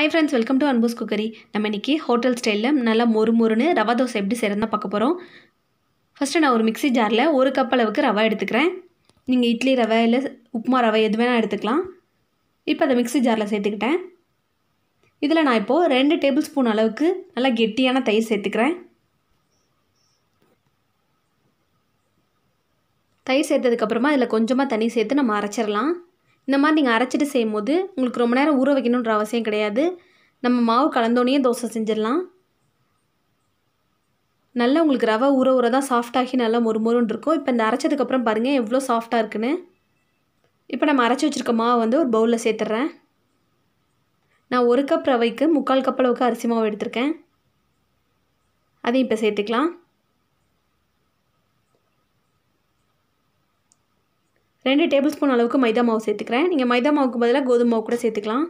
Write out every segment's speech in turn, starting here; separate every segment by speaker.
Speaker 1: hi friends welcome to Anbu's cookery நம்ம இன்றைக்கி hotel ஸ்டைலில் நல்லா மொறு மொறுன்னு ரவா தோசை எப்படி செய்கிறதா பார்க்க போகிறோம் ஃபஸ்ட்டு நான் ஒரு மிக்ஸி ஜாரில் ஒரு கப் அளவுக்கு ரவை எடுத்துக்கிறேன் நீங்கள் இட்லி ரவை இல்லை உப்புமா ரவை எது வேணால் எடுத்துக்கலாம் இப்போ அதை மிக்ஸி ஜாரில் சேர்த்துக்கிட்டேன் இதில் நான் இப்போது ரெண்டு டேபிள் ஸ்பூன் அளவுக்கு நல்லா கெட்டியான தயிர் சேர்த்துக்கிறேன் தயிர் சேர்த்ததுக்கப்புறமா இதில் கொஞ்சமாக தண்ணி சேர்த்து நம்ம அரைச்சிடலாம் இந்த மாதிரி நீங்கள் அரைச்சிட்டு செய்யும் போது உங்களுக்கு ரொம்ப நேரம் ஊற வைக்கணுன்ற அவசியம் கிடையாது நம்ம மாவு கலந்தோடனே தோசை செஞ்சிடலாம் நல்லா உங்களுக்கு ரவை ஊற ஊற தான் சாஃப்டாகி நல்லா மொறுமொறுன்னு இருக்கும் இப்போ இந்த அரைச்சதுக்கப்புறம் பாருங்கள் எவ்வளோ சாஃப்டாக இருக்குன்னு இப்போ நம்ம அரைச்சி வச்சுருக்க மாவை வந்து ஒரு பவுலில் சேர்த்துட்றேன் நான் ஒரு கப் ரவைக்கு முக்கால் கப் அளவுக்கு அரிசி மாவு எடுத்திருக்கேன் அதையும் இப்போ சேர்த்துக்கலாம் ரெண்டு டேபிள் ஸ்பூன் அளவுக்கு மைதா மாவு சேர்த்துக்கிறேன் நீங்கள் மைதா மாவுக்கு பதிலாக கோதுமை மாவு கூட சேர்த்துக்கலாம்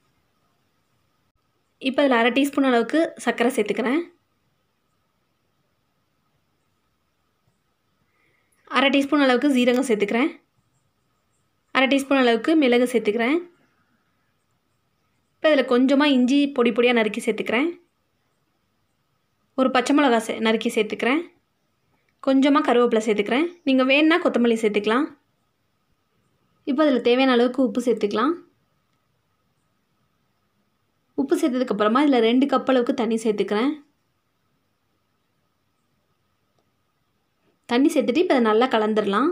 Speaker 1: இப்போ அதில் அரை டீஸ்பூன் அளவுக்கு சர்க்கரை சேர்த்துக்கிறேன் அரை டீஸ்பூன் அளவுக்கு ஜீரகம் சேர்த்துக்கிறேன் அரை டீஸ்பூன் அளவுக்கு மிளகு சேர்த்துக்கிறேன் இப்போ இதில் கொஞ்சமாக இஞ்சி பொடி பொடியாக நறுக்கி சேர்த்துக்கிறேன் ஒரு பச்சை மிளகா சே நறுக்கி சேர்த்துக்கிறேன் கொஞ்சமாக கருவேப்பிலை சேர்த்துக்கிறேன் நீங்கள் வேணுன்னா கொத்தமல்லி சேர்த்துக்கலாம் இப்போ அதில் தேவையான அளவுக்கு உப்பு சேர்த்துக்கலாம் உப்பு சேர்த்ததுக்கப்புறமா இதில் ரெண்டு கப் அளவுக்கு தண்ணி சேர்த்துக்கிறேன் தண்ணி சேர்த்துட்டு இப்போ அதை நல்லா கலந்துடலாம்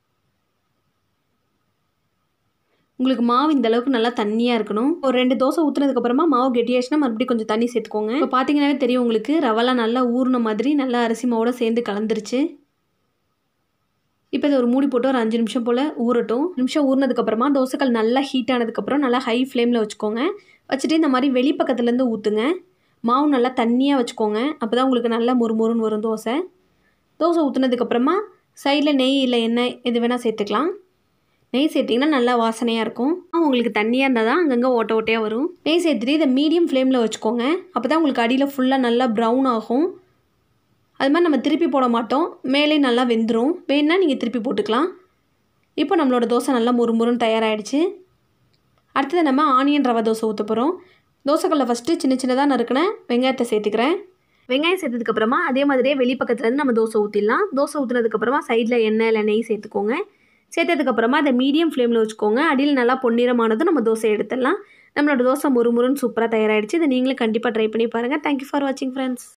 Speaker 1: உங்களுக்கு மாவு இந்த அளவுக்கு நல்லா தண்ணியாக இருக்கணும் ஒரு ரெண்டு தோசை ஊற்றுனதுக்கப்புறமா மாவு கெட்டியாச்சுன்னா மறுபடியும் கொஞ்சம் தண்ணி சேர்த்துக்கோங்க இப்போ பார்த்தீங்கன்னாவே தெரியும் உங்களுக்கு ரவெல்லாம் நல்லா ஊறின மாதிரி நல்லா அரிசி மாவோட சேர்ந்து கலந்துருச்சு இப்போ இதை ஒரு மூடி போட்டு ஒரு அஞ்சு நிமிஷம் போல் ஊறட்டும் நிமிஷம் ஊறினதுக்கப்புறமா தோசைக்கல் நல்லா ஹீட் ஆனதுக்கப்புறம் நல்லா ஹை ஃப்ளேமில் வச்சுக்கோங்க வச்சுட்டு இந்த மாதிரி வெளிப்பக்கத்துலேருந்து ஊற்றுங்க மாவு நல்லா தண்ணியாக வச்சுக்கோங்க அப்போ தான் உங்களுக்கு நல்லா முறுமுறுன்னு வரும் தோசை தோசை ஊற்றுனதுக்கப்புறமா சைடில் நெய் இல்லை எண்ணெய் எது வேணால் சேர்த்துக்கலாம் நெய் சேர்த்திங்கன்னா நல்லா வாசனையாக இருக்கும் உங்களுக்கு தண்ணியாக இருந்தால் தான் அங்கங்கே ஓட்ட ஓட்டையாக வரும் நெய் சேர்த்துட்டு இதை மீடியம் ஃப்ளேமில் வச்சுக்கோங்க அப்போ தான் உங்களுக்கு அடியில் ஃபுல்லாக நல்லா ப்ரௌன் ஆகும் அது மாதிரி நம்ம திருப்பி போட மாட்டோம் மேலே நல்லா வெந்துடும் வேணுன்னா நீங்கள் திருப்பி போட்டுக்கலாம் இப்போ நம்மளோட தோசை நல்லா முறுமுறுன்னு தயாராகிடுச்சு அடுத்தது நம்ம ஆனியன் ரவை தோசை ஊற்ற போகிறோம் தோசைக்கல்ல ஃபஸ்ட்டு சின்ன சின்னதாக நறுக்கின வெங்காயத்தை சேர்த்துக்கிறேன் வெங்காயம் சேர்த்ததுக்கப்புறமா அதே மாதிரியே வெளிப்பக்கத்துலேருந்து நம்ம தோசை ஊற்றிடலாம் தோசை ஊற்றுனதுக்கப்புறமா சைடில் எண்ணெய் இல்லை நெய் சேர்த்துக்கோங்க சேர்த்ததுக்கப்புறமா அதை மீடியம் ஃப்ளேமில் வச்சுக்கோங்க அடியில் நல்லா பொன்னிறமானதும் நம்ம தோசை எடுத்துடலாம் நம்மளோட தோசை முறுமுறுன்னு சூப்பராக தயாராகிடுச்சு இதை நீங்களும் கண்டிப்பாக ட்ரை பண்ணி பாருங்கள் தேங்க்யூ ஃபார் வாட்சிங் ஃப்ரெண்ட்ஸ்